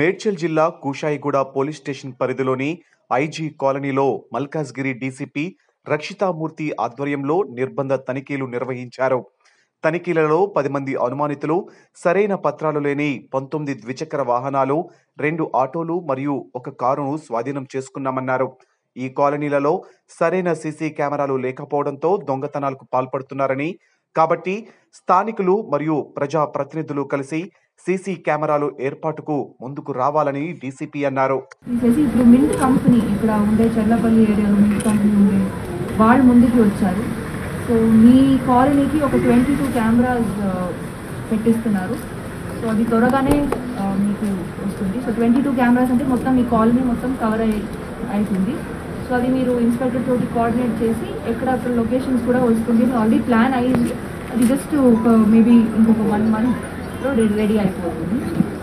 మేడ్చల్ జిల్లా Kushaiguda police station పరిధిలోని IG కాలనీలో మల్కాజ్గిరి డీసీపీ రక్షితామూర్తి ఆధ్వర్యంలో నిర్బంధ తనిఖీలు నిర్వహించారు తనిఖీలలో పది మంది అనుమానితులు సరైన పత్రాలు లేని పంతొమ్మిది ద్విచక్ర వాహనాలు రెండు ఆటోలు మరియు ఒక కారును స్వాధీనం చేసుకున్నామన్నారు ఈ కాలనీలలో సరైన సీసీ కెమెరాలు లేకపోవడంతో దొంగతనాలకు పాల్పడుతున్నారని కాబట్టి స్థానికులు మరియు ప్రజా ప్రతినిధులు కలిసి సీసీ కెమెరాలు ఏర్పాటుకు ముందుకు రావాలని డీసీపీ అన్నారు తీసేసి ఇప్పుడు మింట్ కంపెనీ ఇక్కడ ఉండే చర్లపల్లి ఏరియాలో మింట్ కంపెనీ ఉండే వాళ్ళు ముందుకు వచ్చారు సో మీ కాలనీకి ఒక ట్వంటీ టూ కెమెరాస్ పెట్టిస్తున్నారు సో అది త్వరగానే ఆ, మీకు వస్తుంది సో ట్వంటీ టూ కెమెరాస్ అంటే మొత్తం మీ కాలనీ మొత్తం కవర్ అయి అవుతుంది సో అది మీరు ఇన్స్పెక్టర్ తోటి కోఆర్డినేట్ చేసి ఎక్కడ అక్కడ లొకేషన్స్ కూడా వస్తుంది ఆల్రెడీ ప్లాన్ అయ్యింది అది జస్ట్ ఒక మేబీ ఇంకొక వన్ మంత్లో రెడీ అయిపోతుంది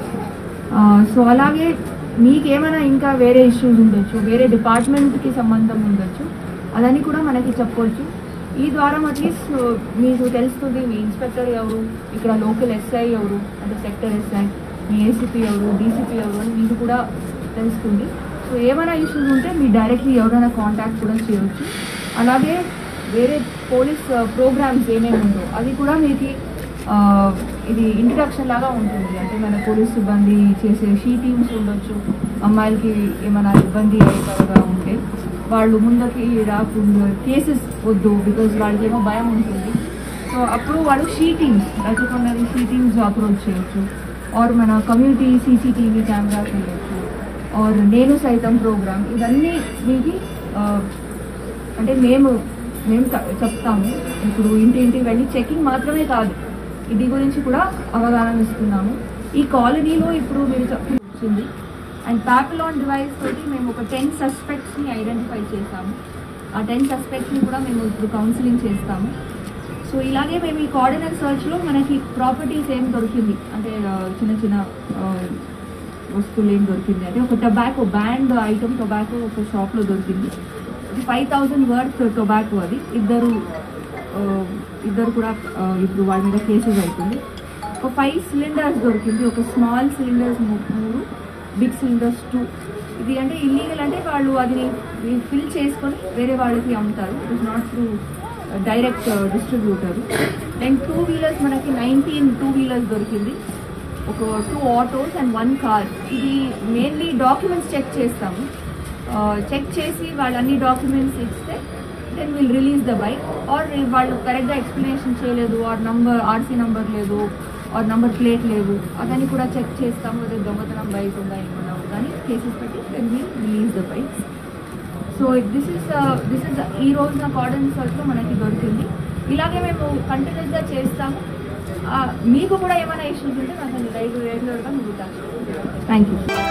ఆ, సో అలాగే మీకేమైనా ఇంకా వేరే ఇష్యూస్ ఉండొచ్చు వేరే డిపార్ట్మెంట్కి సంబంధం ఉండొచ్చు అదని కూడా మనకి చెప్పొచ్చు ఈ ద్వారా అట్లీస్ట్ మీకు తెలుస్తుంది మీ ఇన్స్పెక్టర్ ఎవరు ఇక్కడ లోకల్ ఎస్ఐ ఎవరు అంటే సెక్టర్ ఎస్ఐ మీ ఏసీపీ ఎవరు డీసీపీ ఎవరు అని మీకు కూడా తెలుస్తుంది సో ఏమైనా ఇష్యూస్ ఉంటే మీరు డైరెక్ట్లీ ఎవరైనా కాంటాక్ట్ కూడా చేయవచ్చు అలాగే వేరే పోలీస్ ప్రోగ్రామ్స్ ఏమేమి ఉందో అది కూడా మీకు ఆ, ఇది ఇంట్రడక్షన్ లాగా ఉంటుంది అంటే మన పోలీస్ సిబ్బంది చేసే షీ టీమ్స్ ఉండొచ్చు అమ్మాయిలకి ఏమైనా ఇబ్బంది అయ్యేలాగా ఉంటే వాళ్ళు ముందుకి రాకుండా కేసెస్ వద్దు బికాజ్ వాళ్ళకేమో భయం ఉంటుంది సో అప్పుడు వాళ్ళు షీ టీమ్స్ రచకొండని షీ టీమ్స్ అప్రోచ్ చేయొచ్చు ఆర్ మన కమ్యూనిటీ సీసీటీవీ కెమెరాస్ ఉండొచ్చు ఆర్ నేను సైతం ప్రోగ్రామ్ ఇవన్నీ మీకు ఆ, అంటే మేము మేము త- చెప్తాము ఇప్పుడు ఇంటింటి వెళ్ళి చెకింగ్ మాత్రమే కాదు ఇది గురించి కూడా అవగాహన ఇస్తున్నాము ఈ కాలనీలో ఇప్పుడు మీరు చెప్పి వచ్చింది అండ్ ప్యాపిలాన్ డివైస్ తోటి మేము ఒక టెన్ సస్పెక్ట్స్ని ఐడెంటిఫై చేసాము ఆ టెన్ సస్పెక్ట్స్ని కూడా మేము ఇప్పుడు కౌన్సిలింగ్ చేస్తాము సో ఇలాగే మేము ఈ కోఆర్డినేట్ సర్చ్లో మనకి ప్రాపర్టీస్ ఏం దొరికింది అంటే ఆ, చిన్న చిన్న ఆ, వస్తువులు ఏం దొరికింది అంటే ఒక టొబాకో బ్యాండ్ ఐటమ్ టొబాకో ఒక షాప్లో దొరికింది ఫైవ్ థౌజండ్ వర్త్ టొబాకో అది ఇద్దరు ఆ, ఇద్దరు కూడా ఆ, ఇప్పుడు వాళ్ళ మీద కేసెస్ అవుతుంది ఒక ఫైవ్ సిలిండర్స్ దొరికింది ఒక స్మాల్ సిలిండర్స్ మూడు బిగ్ సిలిండర్స్ టూ ఇది అంటే ఇల్లీగల్ అంటే వాళ్ళు అది ఫిల్ చేసుకొని వేరే వాళ్ళకి అమ్ముతారు it is not through direct distributor and two wheelers మనకి నైన్టీన్ టూ వీలర్స్ దొరికింది ఒక two autos and one car ఇది మెయిన్లీ డాక్యుమెంట్స్ చెక్ చేస్తాము చెక్ చేసి వాళ్ళు అన్ని డాక్యుమెంట్స్ ఇస్తే then will release the bike or వాళ్ళు కరెక్ట్గా ఎక్స్ప్లెనేషన్ చేయలేదు ఆర్ నంబర్ ఆర్సీ నంబర్ లేదు ఆర్ నంబర్ ప్లేట్ లేదు అదని కూడా చెక్ చేస్తాము అదే దొంగతనం బైక్ ఉందా ఏమన్నా ఉందా అని కేసెస్ పెట్టి then will release the bike so this is this is ఈ రోజు నా కార్డన్ సర్చ్లో మనకి దొరికింది ఇలాగే మేము కంటిన్యూస్గా చేస్తాము ఆ, మీకు కూడా ఏమైనా ఇష్యూస్ ఉంటే నాకు రెగ్యులర్గా మీరు థ్యాంక్ యూ